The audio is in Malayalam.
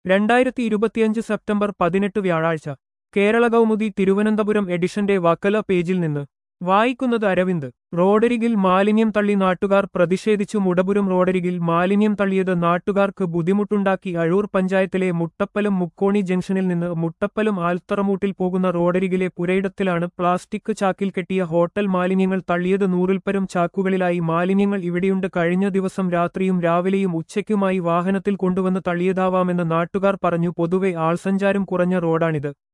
രണ്ടായിരത്തി ഇരുപത്തിയഞ്ച് സെപ്റ്റംബർ പതിനെട്ട് വ്യാഴാഴ്ച കേരള കൗമുദി തിരുവനന്തപുരം എഡിഷന്റെ വക്കല പേജിൽ നിന്ന് വായിക്കുന്നത് അരവിന്ദ് റോഡരികിൽ മാലിന്യം തള്ളി നാട്ടുകാർ പ്രതിഷേധിച്ചു മുടപുരം റോഡരികിൽ മാലിന്യം തള്ളിയത് നാട്ടുകാർക്ക് ബുദ്ധിമുട്ടുണ്ടാക്കി അഴൂർ പഞ്ചായത്തിലെ മുട്ടപ്പലം മുക്കോണി ജംഗ്ഷനിൽ നിന്ന് മുട്ടപ്പലം ആൽത്തറമൂട്ടിൽ പോകുന്ന റോഡരികിലെ പുരയിടത്തിലാണ് പ്ലാസ്റ്റിക് ചാക്കിൽ കെട്ടിയ ഹോട്ടൽ മാലിന്യങ്ങൾ തള്ളിയത് നൂറിൽപ്പരം ചാക്കുകളിലായി മാലിന്യങ്ങൾ ഇവിടെയുണ്ട് കഴിഞ്ഞ ദിവസം രാത്രിയും രാവിലെയും ഉച്ചയ്ക്കുമായി വാഹനത്തിൽ കൊണ്ടുവന്ന് തള്ളിയതാവാമെന്ന് നാട്ടുകാർ പറഞ്ഞു പൊതുവെ ആൾസഞ്ചാരം കുറഞ്ഞ റോഡാണിത്